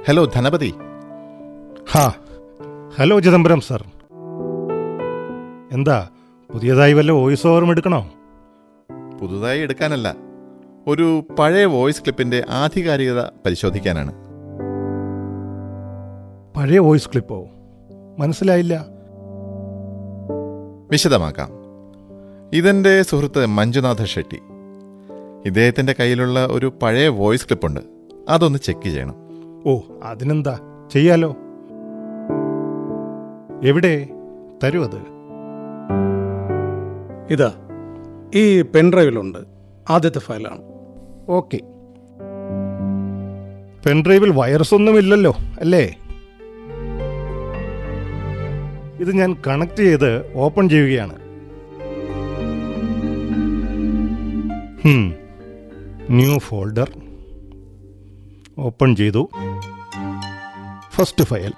Hello ധനപതി ഹാ hello Chidambaram sir എന്താ പുതിയതായി വല്ല വോയിസ് ഓവറും എടുക്കണോ പുതുതായി എടുക്കാനല്ല ഒരു പഴയ വോയിസ് ക്ലിപ്പിന്റെ ആധികാരികത പരിശോധിക്കാനാണ് പഴയ വോയിസ് ക്ലിപ്പോ മനസ്സിലായില്ല വിശദമാക്കാം ഇതെന്റെ സുഹൃത്ത് മഞ്ജുനാഥ ഷെട്ടി ഇദ്ദേഹത്തിന്റെ കയ്യിലുള്ള ഒരു പഴയ വോയിസ് ക്ലിപ്പുണ്ട് അതൊന്ന് ചെക്ക് ചെയ്യണം ഓ അതിനെന്താ ചെയ്യാലോ എവിടെ തരൂ അത് ഇതാ ഈ പെൻഡ്രൈവിലുണ്ട് ആദ്യത്തെ ഫയലാണ് ഓക്കെ പെൻഡ്രൈവിൽ വൈറസ് ഒന്നുമില്ലല്ലോ അല്ലേ ഇത് ഞാൻ കണക്ട് ചെയ്ത് ഓപ്പൺ ചെയ്യുകയാണ് ഹും. ന്യൂ ഫോൾഡർ ഓപ്പൺ ചെയ്തു ഫസ്റ്റ് ഫയൽ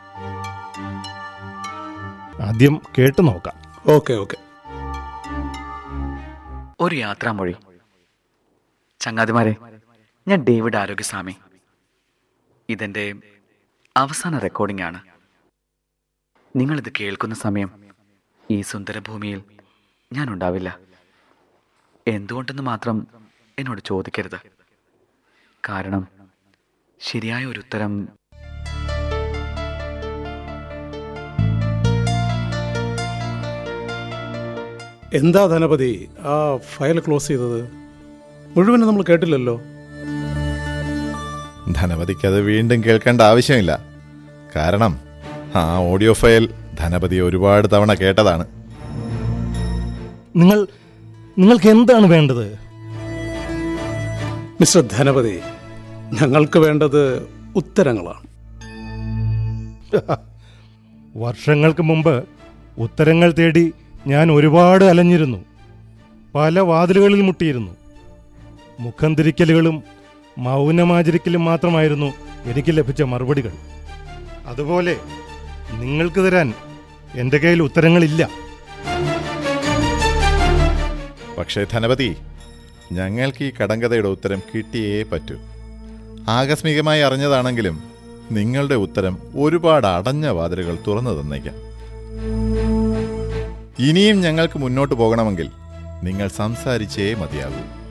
ആദ്യം കേട്ടു നോക്കാം ഓക്കെ ഓക്കെ ഒരു യാത്രാമൊഴി ചങ്ങാതിമാരെ ഞാൻ ഡേവിഡ് ആരോഗ്യസ്വാമി ഇതെന്റെ അവസാന റെക്കോർഡിംഗ് ആണ് നിങ്ങളിത് കേൾക്കുന്ന സമയം ഈ സുന്ദരഭൂമിയിൽ ഞാൻ ഉണ്ടാവില്ല എന്തുകൊണ്ടെന്ന് മാത്രം എന്നോട് ചോദിക്കരുത് കാരണം ശരിയായ ഒരു ഉത്തരം എന്താ ധനപതി ആ ഫയൽ ക്ലോസ് ചെയ്തത് മുഴുവനും നമ്മൾ കേട്ടില്ലല്ലോ ധനപതിക്ക് അത് വീണ്ടും കേൾക്കേണ്ട ആവശ്യമില്ല കാരണം ആ ഓഡിയോ ഫയൽ ധനപതി ഒരുപാട് തവണ കേട്ടതാണ് നിങ്ങൾ നിങ്ങൾക്ക് എന്താണ് വേണ്ടത് മിസ്റ്റർ ധനപതി ഞങ്ങൾക്ക് വേണ്ടത് ഉത്തരങ്ങളാണ് വർഷങ്ങൾക്ക് മുമ്പ് ഉത്തരങ്ങൾ തേടി ഞാൻ ഒരുപാട് അലഞ്ഞിരുന്നു പല വാതിലുകളിൽ മുട്ടിയിരുന്നു മുഖം തിരിക്കലുകളും മൗനമാചരിക്കലും മാത്രമായിരുന്നു എനിക്ക് ലഭിച്ച മറുപടികൾ അതുപോലെ നിങ്ങൾക്ക് തരാൻ എൻ്റെ കയ്യിൽ ഉത്തരങ്ങളില്ല പക്ഷേ ധനപതി ഞങ്ങൾക്ക് ഈ കടങ്കഥയുടെ ഉത്തരം കിട്ടിയേ പറ്റൂ ആകസ്മികമായി അറിഞ്ഞതാണെങ്കിലും നിങ്ങളുടെ ഉത്തരം ഒരുപാട് അടഞ്ഞ വാതിലുകൾ തുറന്നു തന്നേക്കാം ഇനിയും ഞങ്ങൾക്ക് മുന്നോട്ട് പോകണമെങ്കിൽ നിങ്ങൾ സംസാരിച്ചേ മതിയാകൂ